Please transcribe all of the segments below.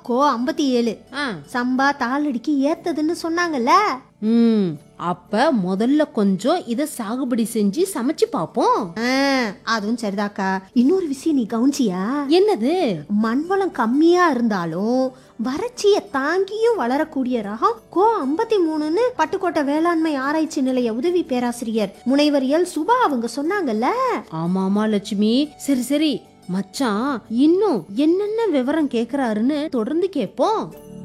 கோ ஐம்பத்தி ஏழு ஆ சம்பா தாளடிக்கு ஏத்ததுன்னு சொன்னாங்கல்ல ம் அப்ப முதல்ல கொஞ்சம் இத சாகுபடி செஞ்சு சமைச்சு பாப்போம் ஆ, அதுவும் சரிதாக்கா இன்னொரு விஷயம் நீ கவனிச்சியா என்னது மண் வளம் கம்மியா இருந்தாலும் வறட்சியை தாங்கியும் வளரக்கூடிய ரகம் கோ ஐம்பத்தி மூணுன்னு பட்டுக்கோட்டை வேளாண்மை ஆராய்ச்சி நிலைய உதவி பேராசிரியர் முனைவர் எல் சுபா அவங்க சொன்னாங்கல்ல ஆமா ஆமா லட்சுமி சரி சரி மச்சான் இன்னும் என்னென்ன விவரம் கேக்குறாருன்னு தொடர்ந்து கேட்போம்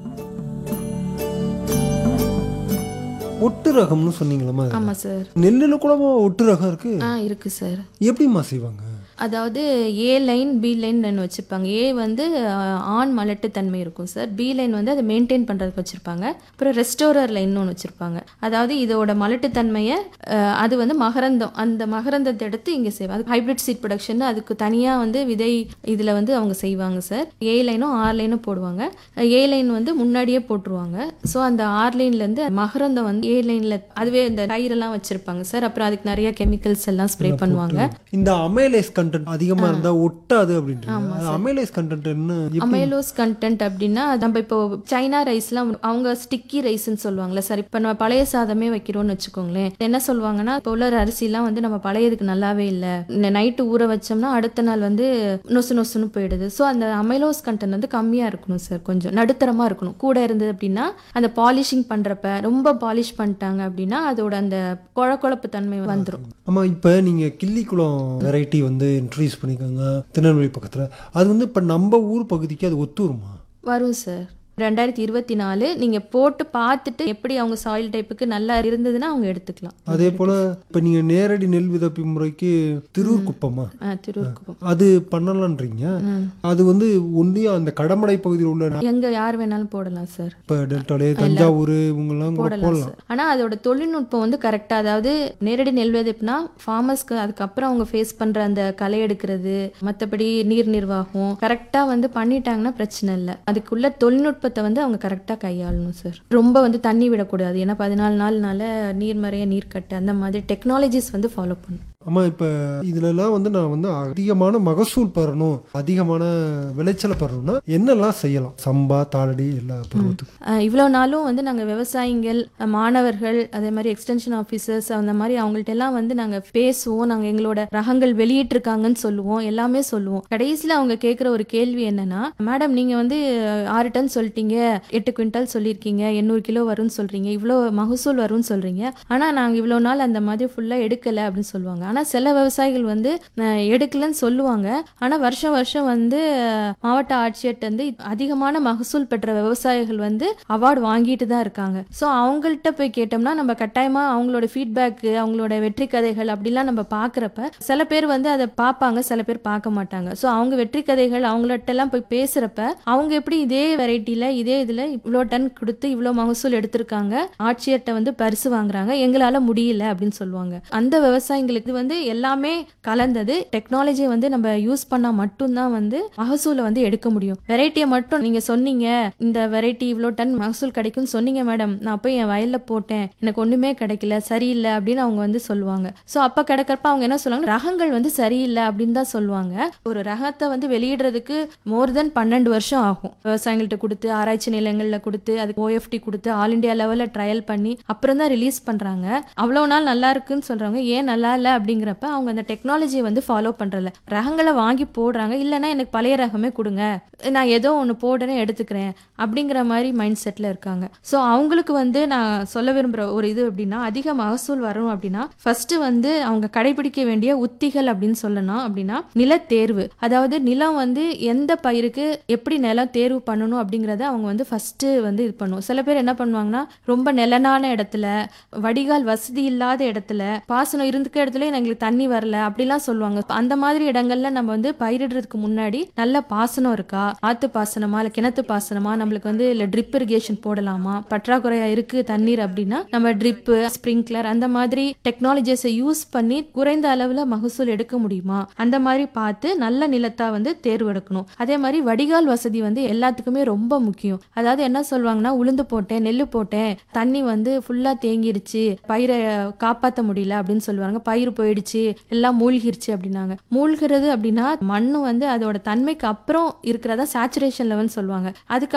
ஒட்டு ரகம்னு சொன்னீங்களா ஆமா சார் நெல்லுல கூட ஒட்டு ரகம் இருக்கு ஆ இருக்கு சார் எப்படிம்மா செய்வாங்க அதாவது ஏ லைன் பி லைன் வச்சுருப்பாங்க ஏ வந்து ஆஹ், ஆண் மலட்டுத்தன்மை இருக்கும் சார் பி லைன் வந்து அதை மெயின்டைன் பண்ணுறதுக்கு வச்சுருப்பாங்க அப்புறம் ரெஸ்டோரர் லைன் ஒன்று வச்சுருப்பாங்க அதாவது இதோட மலட்டுத்தன்மையை ஆஹ், அது வந்து மகரந்தம் அந்த மகரந்தத்தை எடுத்து இங்கே செய்வாங்க அது ஹைப்ரிட் சீட் ப்ரொடக்ஷன் அதுக்கு தனியாக வந்து விதை இதில் வந்து அவங்க செய்வாங்க சார் ஏ லைனும் ஆர் லைனும் போடுவாங்க ஏ லைன் வந்து முன்னாடியே போட்டுருவாங்க ஸோ அந்த ஆர் லைன்லேருந்து மகரந்தம் வந்து ஏ லைனில் அதுவே இந்த டயரெல்லாம் வச்சுருப்பாங்க சார் அப்புறம் அதுக்கு நிறைய கெமிக்கல்ஸ் எல்லாம் ஸ்ப்ரே பண்ணுவாங்க இந்த அமைலேஸ் கண்டென்ட் அதிகமா இருந்தா ஒட்டாது அப்படின்ட்டு அமைலேஸ் கண்டென்ட் என்ன எப்படி அமைலோஸ் கண்டென்ட் அப்படின்னா நம்ம இப்போ சைனா ரைஸ்லாம் அவங்க ஸ்டிக்கி ரைஸ்ன்னு சொல்லுவாங்கல்ல சார் இப்போ நம்ம பழைய சாதமே வைக்கிறோம்னு வச்சுக்கோங்களேன் என்ன சொல்லுவாங்கன்னா இப்போ உள்ள அரிசிலாம் வந்து நம்ம பழையதுக்கு நல்லாவே இல்லை நைட்டு ஊற வச்சோம்னா அடுத்த நாள் வந்து நொசு நொசுன்னு போயிடுது ஸோ அந்த அமைலோஸ் கண்டென்ட் வந்து கம்மியாக இருக்கணும் சார் கொஞ்சம் நடுத்தரமாக இருக்கணும் கூட இருந்தது அப்படின்னா அந்த பாலிஷிங் பண்ணுறப்ப ரொம்ப பாலிஷ் பண்ணிட்டாங்க அப்படின்னா அதோட அந்த குழக்குழப்பு தன்மை வந்துடும் ஆமா இப்ப நீங்க கிள்ளிக்குளம் வெரைட்டி வந்து இன்ட்ரடியூஸ் பண்ணிருக்காங்க திருநெல்வேலி பக்கத்துல அது வந்து இப்ப நம்ம ஊர் பகுதிக்கு அது ஒத்து வருமா வரும் சார் ரெண்டாயிரத்தி இருபத்தி நாலு நீங்கள் போட்டு பார்த்துட்டு எப்படி அவங்க சாயில் டைப்புக்கு நல்லா இருந்ததுன்னா அவங்க எடுத்துக்கலாம் அதே போல இப்ப நீங்க நேரடி நெல் விதப்பு முறைக்கு திருவூர் குப்பமா ஆ, திருவூர்குப்பம் அது பண்ணலான்றீங்க அது வந்து ஒன்றியும் அந்த கடமடை பகுதியில் உள்ள எங்க யார் வேணாலும் போடலாம் சார் இப்ப டெல்டாலே தஞ்சாவூர் இவங்கெல்லாம் கூட போடலாம் போடலாம் சார் ஆனா அதோட தொழில்நுட்பம் வந்து கரெக்டா அதாவது நேரடி நெல் விதைப்புனா ஃபார்மர்ஸ்க்கு அதுக்கப்புறம் அவங்க ஃபேஸ் பண்ற அந்த களை எடுக்கிறது மத்தபடி நீர் நிர்வாகம் கரெக்டா வந்து பண்ணிட்டாங்கன்னா பிரச்சனை இல்லை அதுக்குள்ள தொழில்நுட்பத்தை வந்து அவங்க கரெக்டா கையாளணும் சார் ரொம்ப வந்து தண்ணி விடக்கூடாது ஏன்னா பதினாலு நாள்னால நீர்மறைய நீர்க்கட்டு அந்த மாதிரி டெக்னாலஜிஸ் வந்து ஃபாலோ பண்ணும் ஆமா இப்ப இதுலலாம் வந்து நான் வந்து அதிகமான மகசூல் பெறணும் அதிகமான விளைச்சலை பெறணும்னா என்னெல்லாம் செய்யலாம் சம்பா தாளடி எல்லா பருவத்துக்கும் அஹ் இவ்வளோ நாளும் வந்து நாங்கள் விவசாயிகள் அஹ் மாணவர்கள் அதே மாதிரி எக்ஸ்டென்ஷன் ஆஃபீஸர்ஸ் அந்த மாதிரி அவங்கள்ட்ட எல்லாம் வந்து நாங்கள் பேசுவோம் நாங்கள் எங்களோட ரகங்கள் வெளியிட்டிருக்காங்கன்னு சொல்லுவோம் எல்லாமே சொல்லுவோம் கடைசியில் அவங்க கேட்குற ஒரு கேள்வி என்னன்னா மேடம் நீங்கள் வந்து அஹ், ஆறு டன் சொல்லிட்டீங்க எட்டு குவிண்டால் சொல்லியிருக்கீங்க எண்ணூறு கிலோ வரும்னு சொல்கிறீங்க இவ்வளோ மகசூல் வரும்னு சொல்கிறீங்க ஆனால் நாங்கள் இவ்வளோ நாள் அந்த மாதிரி ஃபுல்லாக எடுக்கலை அப்படின்னு சொல்லுவாங்க ஆனால் சில விவசாயிகள் வந்து அஹ், எடுக்கலைன்னு சொல்லுவாங்க ஆனால் வருஷம் வருஷம் வந்து அஹ், மாவட்ட ஆட்சியர்கிட்ட வந்து அதிகமான மகசூல் பெற்ற விவசாயிகள் வந்து அவார்டு வாங்கிட்டு தான் இருக்காங்க ஸோ அவங்கள்ட்ட போய் கேட்டோம்னா நம்ம கட்டாயமா அவங்களோட ஃபீட்பேக்கு அவங்களோட வெற்றி கதைகள் அப்படிலாம் நம்ம பார்க்குறப்ப சில பேர் வந்து அதை பார்ப்பாங்க சில பேர் பார்க்க மாட்டாங்க ஸோ அவங்க வெற்றி கதைகள் அவங்கள்ட்ட எல்லாம் போய் பேசுறப்ப அவங்க எப்படி இதே வெரைட்டில இதே இதுல இவ்வளோ டன் கொடுத்து இவ்வளோ மகசூல் எடுத்திருக்காங்க ஆட்சியர்கிட்ட வந்து பரிசு வாங்குறாங்க எங்களால முடியல அப்படின்னு சொல்லுவாங்க அந்த விவசாயிங்களுக்கு வந்து எல்லாமே கலந்தது டெக்னாலஜியை வந்து நம்ம யூஸ் பண்ணா மட்டும்தான் வந்து மகசூலை வந்து எடுக்க முடியும் வெரைட்டியை மட்டும் நீங்க சொன்னீங்க இந்த வெரைட்டி இவ்வளோ டன் மகசூல் கிடைக்கும்னு சொன்னீங்க மேடம் நான் போய் என் வயல்ல போட்டேன் எனக்கு ஒண்ணுமே கிடைக்கல சரியில்லை அப்படின்னு அவங்க வந்து சொல்லுவாங்க ஸோ அப்ப கிடைக்கிறப்ப அவங்க என்ன சொல்லுவாங்க ரகங்கள் வந்து சரியில்லை அப்படின்னு தான் சொல்லுவாங்க ஒரு ரகத்தை வந்து வெளியிடுறதுக்கு மோர் தென் பன்னெண்டு வருஷம் ஆகும் விவசாயிகள்ட்ட கொடுத்து ஆராய்ச்சி நிலையங்கள்ல கொடுத்து அதுக்கு ஓஎஃப்டி கொடுத்து ஆல் இந்தியா லெவல்ல ட்ரையல் பண்ணி அப்புறம் தான் ரிலீஸ் பண்றாங்க அவ்வளவு நாள் நல்லா இருக்குன்னு சொல்றாங்க ஏன் நல்லா இல்லை அப்படிங்கிறப்ப அவங்க அந்த டெக்னாலஜியை வந்து ஃபாலோ பண்றல ரகங்களை வாங்கி போடுறாங்க இல்லைன்னா எனக்கு பழைய ரகமே கொடுங்க நான் ஏதோ ஒன்று போடுறேன் எடுத்துக்கிறேன் அப்படிங்கிற மாதிரி மைண்ட் செட்டில் இருக்காங்க ஸோ அவங்களுக்கு வந்து நான் சொல்ல விரும்புகிற ஒரு இது அப்படின்னா அதிக மகசூல் வரும் அப்படின்னா ஃபர்ஸ்ட் வந்து அவங்க கடைபிடிக்க வேண்டிய உத்திகள் அப்படின்னு சொல்லணும் அப்படின்னா நிலத்தேர்வு அதாவது நிலம் வந்து எந்த பயிருக்கு எப்படி நிலம் தேர்வு பண்ணணும் அப்படிங்கிறத அவங்க வந்து ஃபர்ஸ்ட் வந்து இது பண்ணும் சில பேர் என்ன பண்ணுவாங்கன்னா ரொம்ப நிலனான இடத்துல வடிகால் வசதி இல்லாத இடத்துல பாசனம் இருந்துக்க இடத்துல எங்களுக்கு தண்ணி வரல அப்படிலாம் சொல்லுவாங்க அந்த மாதிரி இடங்கள்ல நம்ம வந்து பயிரிடுறதுக்கு முன்னாடி நல்ல பாசனம் இருக்கா ஆத்து பாசனமா இல்ல கிணத்து பாசனமா நம்மளுக்கு வந்து இல்ல ட்ரிப் இரிகேஷன் போடலாமா பற்றாக்குறையா இருக்கு தண்ணீர் அப்படின்னா நம்ம ட்ரிப் ஸ்ப்ரிங்க்லர் அந்த மாதிரி டெக்னாலஜிஸை யூஸ் பண்ணி குறைந்த அளவுல மகசூல் எடுக்க முடியுமா அந்த மாதிரி பார்த்து நல்ல நிலத்தா வந்து தேர்வு எடுக்கணும் அதே மாதிரி வடிகால் வசதி வந்து எல்லாத்துக்குமே ரொம்ப முக்கியம் அதாவது என்ன சொல்லுவாங்கன்னா உளுந்து போட்டேன் நெல்லு போட்டேன் தண்ணி வந்து ஃபுல்லா தேங்கிருச்சு பயிரை காப்பாற்ற முடியல அப்படின்னு சொல்லுவாங்க பயிர் போயிடுச்சு எல்லாம் மூழ்கிருச்சு அப்படின்னாங்க மூழ்கிறது அப்படின்னா மண்ணு வந்து அதோட தன்மைக்கு அப்புறம் இருக்கிறதா சேச்சுரேஷன் லெவல்னு சொல்லுவாங்க அதுக்கு